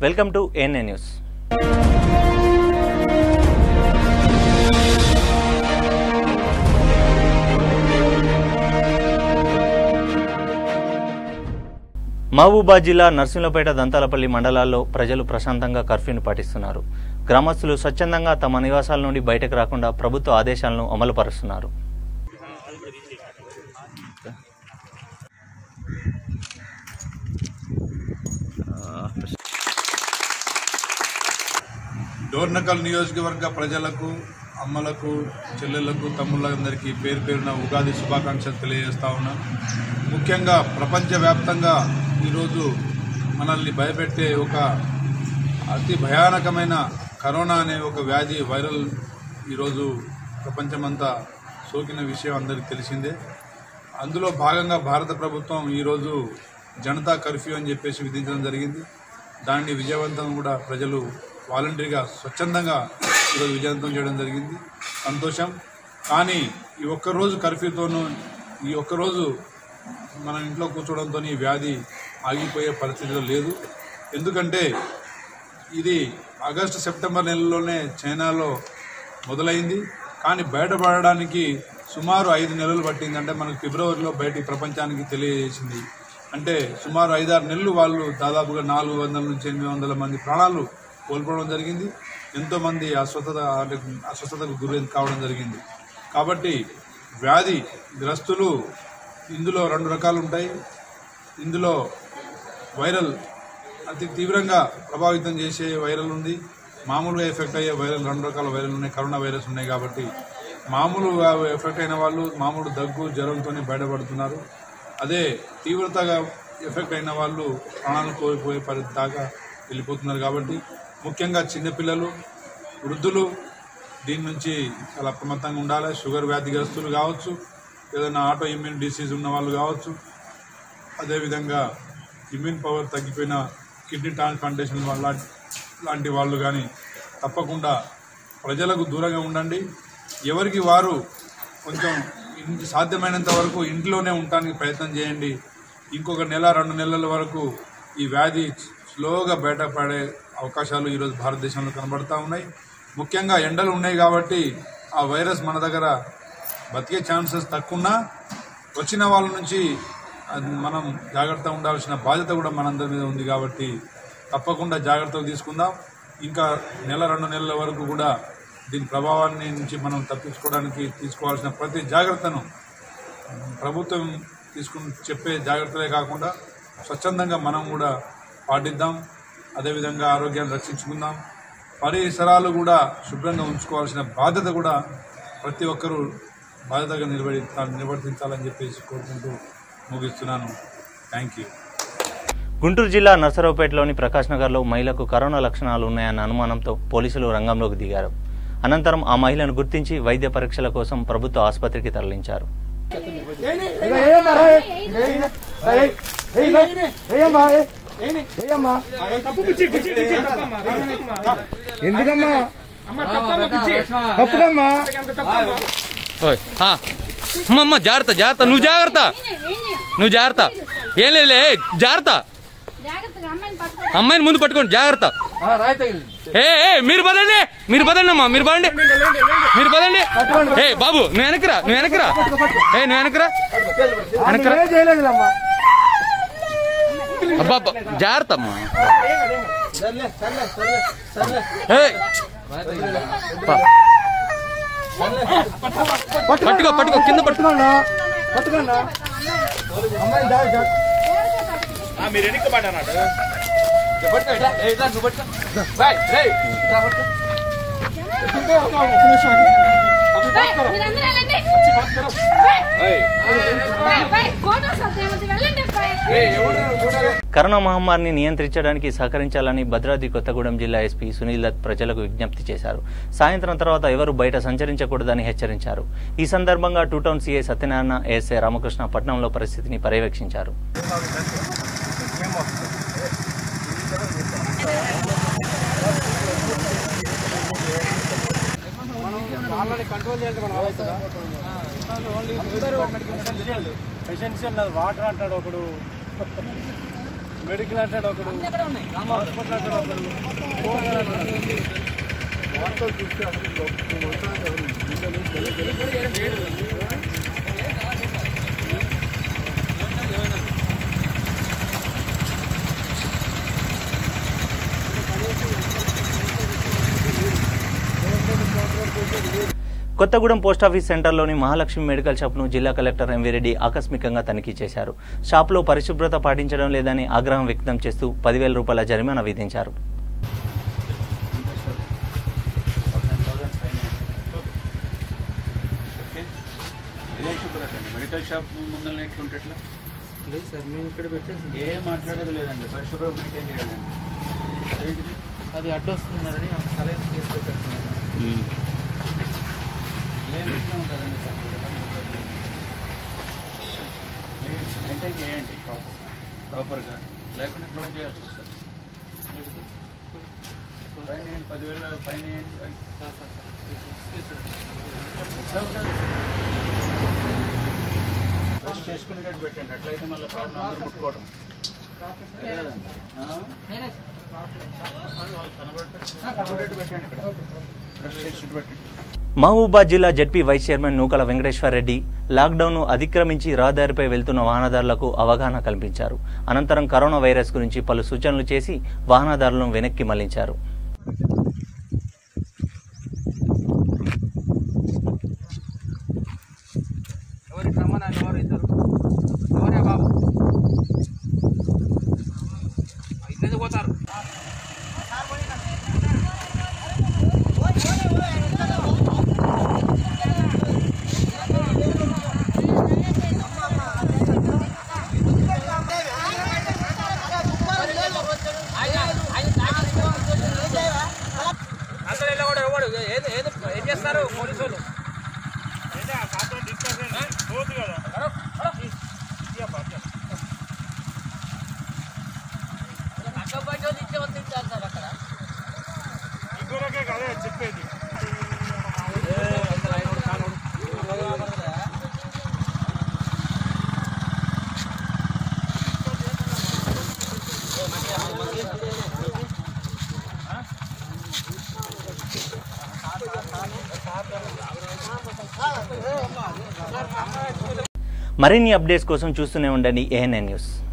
Welcome to ANA news Mahabubabad జిల్లా నర్సింహపేట దంతాలపల్లి మండలాల్లో ప్రజలు ప్రశాంతంగా కర్ఫ్యూను పాటిస్తున్నారు గ్రామస్తులు స్వచ్ఛందంగా తమ నివాసాల నుండి బయటకు రాకుండా ప్రభుత్వ ఆదేశాలను అమలుపరుస్తున్నారు డోర్నకల్ నియోజకవర్గ ప్రజలకు అమ్మలకు చెల్లెళ్లకు తమ్ముళ్ళందరికీ పేరు పేరున ఉగాది శుభాకాంక్షలు తెలియజేస్తా ఉన్నాను ముఖ్యంగా ప్రపంచవ్యాప్తంగా ఈరోజు మనల్ని భయపెట్టే ఒక అతి భయానకమైన కరోనా అనే ఒక వ్యాధి వైరల్ ఈరోజు ప్రపంచమంతా సోకిన విషయం అందరికీ తెలిసిందే అందులో భాగంగా భారత ప్రభుత్వం ఈరోజు జనతా కర్ఫ్యూ అని చెప్పేసి విధించడం జరిగింది దాన్ని విజయవంతం కూడా ప్రజలు వాలంటరీగా స్వచ్ఛందంగా ఈరోజు విజయవంతం చేయడం జరిగింది సంతోషం కానీ ఈ ఒక్కరోజు కర్ఫ్యూతోనూ ఈ ఒక్కరోజు మన ఇంట్లో కూర్చోవడంతో ఈ వ్యాధి ఆగిపోయే పరిస్థితిలో లేదు ఎందుకంటే ఇది ఆగస్టు సెప్టెంబర్ నెలలోనే చైనాలో మొదలైంది కానీ బయటపడడానికి సుమారు ఐదు నెలలు పట్టింది అంటే మనకు ఫిబ్రవరిలో బయట ప్రపంచానికి తెలియజేసింది అంటే సుమారు ఐదారు నెలలు వాళ్ళు దాదాపుగా నాలుగు వందల నుంచి ఎనిమిది వందల మంది ప్రాణాలు కోల్పోవడం జరిగింది ఎంతోమంది అస్వస్థత అంటే అస్వస్థతకు గురి కావడం జరిగింది కాబట్టి వ్యాధి గ్రస్తులు ఇందులో రెండు రకాలు ఉంటాయి ఇందులో వైరల్ అతి తీవ్రంగా ప్రభావితం చేసే వైరల్ ఉంది మామూలుగా ఎఫెక్ట్ అయ్యే వైరల్ రెండు రకాల వైరల్ ఉన్నాయి కరోనా వైరస్ ఉన్నాయి కాబట్టి మామూలుగా ఎఫెక్ట్ అయిన వాళ్ళు మామూలు దగ్గు జ్వరంతోనే బయటపడుతున్నారు అదే తీవ్రతగా ఎఫెక్ట్ అయిన వాళ్ళు ప్రాణాలు కోల్పోయే పరిస్థితి దాకా వెళ్ళిపోతున్నారు కాబట్టి ముఖ్యంగా చిన్నపిల్లలు వృద్ధులు దీని నుంచి చాలా అప్రమత్తంగా ఉండాలి షుగర్ వ్యాధిగ్రస్తులు కావచ్చు ఏదైనా ఆటో ఇమ్యూన్ డిసీజ్ ఉన్న వాళ్ళు కావచ్చు అదేవిధంగా ఇమ్యూన్ పవర్ తగ్గిపోయిన కిడ్నీ ట్రాన్స్ప్లాంటేషన్ వాళ్ళ లాంటి వాళ్ళు కానీ తప్పకుండా ప్రజలకు దూరంగా ఉండండి ఎవరికి వారు కొంచెం ఇంటి సాధ్యమైనంత వరకు ఇంట్లోనే ఉండటానికి ప్రయత్నం చేయండి ఇంకొక నెల రెండు నెలల వరకు ఈ వ్యాధి స్లోగా బయటపడే అవకాశాలు ఈరోజు భారతదేశంలో కనబడతా ఉన్నాయి ముఖ్యంగా ఎండలు ఉన్నాయి కాబట్టి ఆ వైరస్ మన దగ్గర బతికే ఛాన్సెస్ తక్కువన్నా వచ్చిన వాళ్ళ నుంచి అది మనం జాగ్రత్త ఉండాల్సిన బాధ్యత కూడా మనందరి మీద ఉంది కాబట్టి తప్పకుండా జాగ్రత్తలు తీసుకుందాం ఇంకా నెల రెండు నెలల వరకు కూడా దీని ప్రభావాన్ని నుంచి మనం తప్పించుకోవడానికి తీసుకోవాల్సిన ప్రతి జాగ్రత్తను ప్రభుత్వం తీసుకుని చెప్పే జాగ్రత్తలే కాకుండా స్వచ్ఛందంగా మనం కూడా పాటిద్దాం అదేవిధంగా ఆరోగ్యాన్ని రక్షించుకుందాం పరిసరాలు కూడా శుభ్రంగా ఉంచుకోవాల్సిన బాధ్యత కూడా ప్రతి ఒక్కరూ బాధ్యతగా నిలబడి నిర్వర్తించాలని చెప్పేసి కోరుకుంటూ ముగిస్తున్నాను థ్యాంక్ యూ గుంటూరు జిల్లా నర్సరావుపేటలోని ప్రకాష్ నగర్లో మహిళకు కరోనా లక్షణాలు ఉన్నాయన్న అనుమానంతో పోలీసులు రంగంలోకి దిగారు అనంతరం ఆ మహిళను గుర్తించి వైద్య పరీక్షల కోసం ప్రభుత్వ ఆసుపత్రికి తరలించారు ఎందుకమ్మా తప్పుదమ్మా ఓయ్, ఆ. అమ్మ అమ్మ జాగ్రత్త జాగ్రత్త నువ్వు జాగ్రత్త నువ్వు జాగ్రత్త ఏం లేదు ఏ, జాగ్రత్త జాగ్రత్తగా అమ్మాయిని పట్టుకో అమ్మాయిని ముందు పట్టుకోండి జాగ్రత్త ఏ ఏ మీరు పదండి మీరు పదండి అమ్మా మీరు పదండి మీరు పదండి ఏ బాబు నువ్వు వెనకరా నువ్వు వెనకరా ఏ నువ్వు వెనకరా వెనకరా ఏం చేయలేదులమ్మా అబ్బా అబ్బా, జాగ్రత్త అమ్మా ఏయ్. పా. పట్టుకో పట్టుకో కింద పట్టుకో పట్టుకోండా పట్టుకోండా అమ్మాయి జాగ్రత్త బై, మీరందరూ వెళ్ళండి. బై. బై, బై, ఫోటోస్ వస్తాయి, మరి వెళ్ళండి బై. కరోనా మహమ్మారిని నియంత్రించడానికి సహకరించాలని భద్రాద్రి కొత్తగూడెం జిల్లా ఎస్పీ సునీల్ దత్ ప్రజలకు విజ్ఞప్తి చేశారు సాయంత్రం తర్వాత ఎవరు బయట సంచరించకూడదని హెచ్చరించారు ఈ సందర్భంగా two town CI Satyanarayana ASI Ramakrishna పట్నంలో పరిస్థితిని పర్యవేక్షించారు ఎసెన్షియల్ వాటర్ అంటాడు ఒకడు మెడికల్ అంటాడు ఒకడు హాస్పిటల్ అంటాడు ఒకడు పోగానే అంటాడు. వార్తలు చూస్తే అసలు వస్తాను ఎవరు గుండెలు గెల గెల కొత్తగూడెం పోస్టాఫీస్ సెంటర్లోని మహాలక్ష్మి మెడికల్ షాప్ను జిల్లా కలెక్టర్ ఎంవిరెడ్డి ఆకస్మికంగా తనిఖీ చేశారు షాప్లో పరిశుభ్రత పాటించడం లేదని ఆగ్రహం వ్యక్తం చేస్తూ పదివేల రూపాయల జరిమానా విధించారు మెడికల్ షాప్ ముందర ఎట్లుంటట్లా లేదు సార్ మేము ఇక్కడ పెట్టేసి ఏం మాట్లాడేది లేదండి పరిశుభ్రం మెయింటైన్ చేయాలండి ఏంటిది అది అడ్డొస్తున్నారని సరైన కేసు పెట్టేస్తున్నారు ఏం ఇట్లా ఉంటుందండి సార్ మెయింటైన్ చేయండి ప్రాపర్గా లేకుండా క్లోజ్ చేయాల్సి వస్తుంది ఫైన్ వేయండి పదివేల ఫైన్ వేయండి ఎట్లా ఉంటుంది బ్రష్ చేసుకునేటట్టు పెట్టండి అట్లయితే మళ్ళీ ప్రాబ్లం అందరూ ముట్టుకోవడం లేదండి. ఆ? కనబడేటట్టు పెట్టండి ఇక్కడ బ్రష్ చేసి పెట్టండి మహబూబాద్ జిల్లా ZP vice chairman Nukala Venkateswara Reddy లాక్డౌన్ను అతిక్రమించి రహదారిపై వెళ్తున్న వాహనదారులకు అవగాహన కల్పించారు అనంతరం కరోనా వైరస్ గురించి పలు సూచనలు చేసి వాహనదారులను వెనక్కి మళ్లించారు ఎవరికి రమ్మని ఎవరు ఇద్దరు ఎవరే బాబు ఇద్దరు పోతారు అందరూ ఇలా కూడా ఎవడు ఏది ఏది ఏం చేస్తారు పోలీసు వాళ్ళు మరిన్ని అప్డేట్స్ కోసం చూస్తూనే ఉండండి ఏఎన్ఎన్ న్యూస్